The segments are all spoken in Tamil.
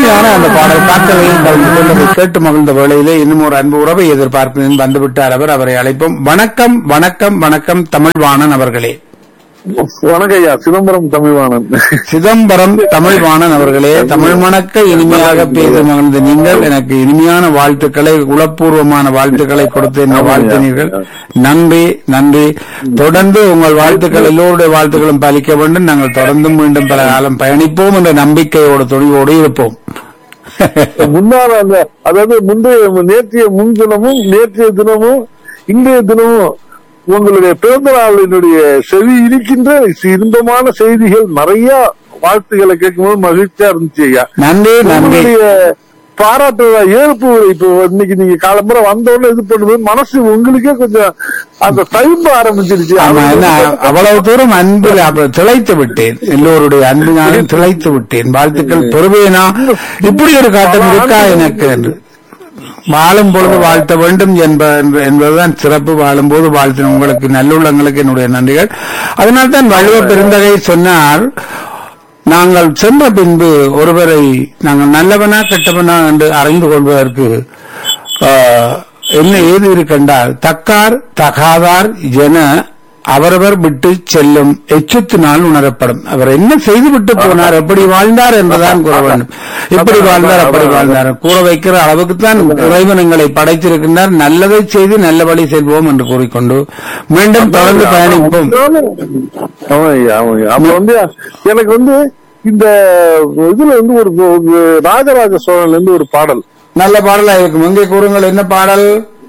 இனிமையான அந்த பாடல் காத்தலையும் கலந்து கொண்டதை கேட்டு மகிழ்ந்த வேளையிலே இன்னும் ஒரு அன்பு உறவை எதிர்பார்க்கிறேன் வந்துவிட்டார் அவர் அவரை அழைப்போம் வணக்கம் வணக்கம் வணக்கம் தமிழ்வாணன் அவர்களே வணக்கம் ஐயா சிதம்பரம் தமிழ்வாணன் சிதம்பரம் தமிழ்வாணன் அவர்களே தமிழ் மணக்க இனிமையாக பேச மகிழ்ந்த நீங்கள் எனக்கு இனிமையான வாழ்த்துக்களை உளப்பூர்வமான வாழ்த்துக்களை கொடுத்து என்னை வாழ்த்தினீர்கள் நன்றி நன்றி தொடர்ந்து உங்கள் வாழ்த்துக்கள் எல்லோருடைய வாழ்த்துக்களும் பலிக்க வேண்டும் நாங்கள் தொடர்ந்து மீண்டும் பல காலம் பயணிப்போம் என்ற நம்பிக்கையோடு துணிவோடு இருப்போம் முன்னாள் அந்த அதாவது முந்தைய நேற்றைய முன்தினமும் நேற்றைய தினமும் இன்றைய தினமும் உங்களுடைய பிறந்த நாளினுடைய செவி இருக்கின்ற இன்பமான செய்திகள் நிறைய வாழ்த்துக்களை கேட்கும்போது மகிழ்ச்சியா இருந்துச்சு ஐயா நன்றி நன்றி உங்களுடைய பாராட்டு ஏற்பு இப்போ இன்னைக்கு நீங்க காலம்புற வந்த உடனே இது பண்ணும்போது மனசு உங்களுக்கே கொஞ்சம் அந்த தழும்ப ஆரம்பிச்சிருச்சு ஆமா என்ன அவ்வளவு தூரம் அன்பில் அப்ப திளைத்து விட்டேன் எல்லோருடைய அன்பினாலும் திளைத்து விட்டேன் வாழ்த்துக்கள் பெறுவேனா இப்படி ஒரு காட்டம் இருக்கா எனக்கு என்று வாழும் பொழுது வாழ்த்த வேண்டும் என்ப என்பதுதான் சிறப்பு வாழும் போது வாழ்த்தின உங்களுக்கு நல்லுள்ளங்களுக்கு என்னுடைய நன்றிகள் அதனால்தான் வள்ளுவ பெருந்தகை சொன்னார் நாங்கள் சென்ற பின்பு ஒருவரை நாங்கள் நல்லவனா கெட்டவனா என்று அறிந்து கொள்வதற்கு ஆஹ், என்ன ஏது இருக்கின்றால் தக்கார் தகாதார் என அவரவர் விட்டு செல்லும் எச்சத்தினால் உணரப்படும் அவர் என்ன செய்து விட்டு போனார் எப்படி வாழ்ந்தார் என்றுதான் கூற வேண்டும் இப்படி வாழ்ந்தார் அப்படி வாழ்ந்தார் கூற வைக்கிற அளவுக்கு தான் இறைவன் எங்களை படைத்திருக்கின்றார் நல்லதை செய்து நல்லபடி செல்வோம் என்று கூறிக்கொண்டு மீண்டும் தொடர்ந்து பயணிப்போம் ஆமா ஐயா, ஆமா ஐயா. அப்புறம் வந்து எனக்கு வந்து இந்த இதுல வந்து ஒரு ஒரு ராஜராஜ சோழன்ல இருந்து ஒரு பாடல் நல்ல பாடலா இருக்கும் எங்கே கூறுங்கள் என்ன பாடல்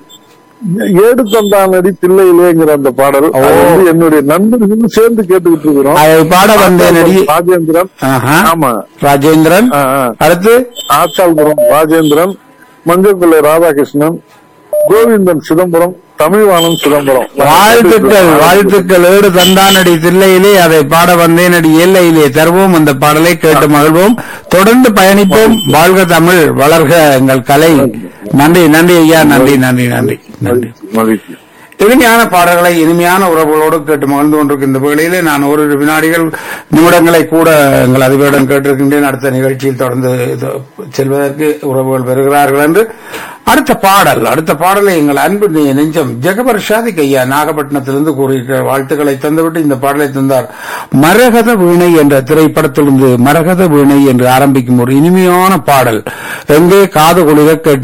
ஏடு தந்தானடி தில்லையிலேங்கிற அந்த பாடல் அது வந்து என்னுடைய நண்பர்களும் சேர்ந்து கேட்டுக்கிட்டு இருக்கிறோம் அதை பாட வந்தேனடி ராஜேந்திரன் ஆஹா. ஆமா ராஜேந்திரன் ஆ, ஆ. அடுத்து ஆச்சால்புரம் ராஜேந்திரன் மஞ்சள்பிள்ளை ராதாகிருஷ்ணன் கோவிந்தன் சிதம்பரம் தமிழ்வாணன் சிதம்பரம் வாழ்த்துக்கள் வாழ்த்துக்கள் ஏடு தந்தானடி தில்லையிலே அதை பாட வந்தேனடி எல்லையிலே தருவோம் அந்த பாடலை கேட்டு மகிழ்வோம் தொடர்ந்து பயணிப்போம் வாழ்க தமிழ் வளர்க எங்கள் கலை நன்றி நன்றி ஐயா நன்றி நன்றி நன்றி நன்றி மகிழ்ச்சி இனிமையான பாடல்களை இனிமையான உறவுகளோடு கேட்டு மகிழ்ந்து கொண்டிருக்கின்ற வேளையிலே நான் ஒரு வினாடிகள் நிமிடங்களை கூட எங்கள் அதிபரிடம் கேட்டிருக்கின்றேன் அடுத்த நிகழ்ச்சியில் தொடர்ந்து இது செல்வதற்கு உறவுகள் பெறுகிறார்கள் என்று அடுத்த பாடல் அடுத்த பாடலை எங்கள் அன்பு நெ- நெஞ்சம் ஜெகபர் ஷாதிக் ஐயா நாகப்பட்டினத்திலிருந்து கூறியிருக்கிற வாழ்த்துக்களை தந்துவிட்டு இந்த பாடலை தந்தார் மரகத வீணை என்ற திரைப்படத்திலிருந்து மரகத வீணை என்று ஆரம்பிக்கும் ஒரு இனிமையான பாடல் எங்கே காது குளிர கேட்டு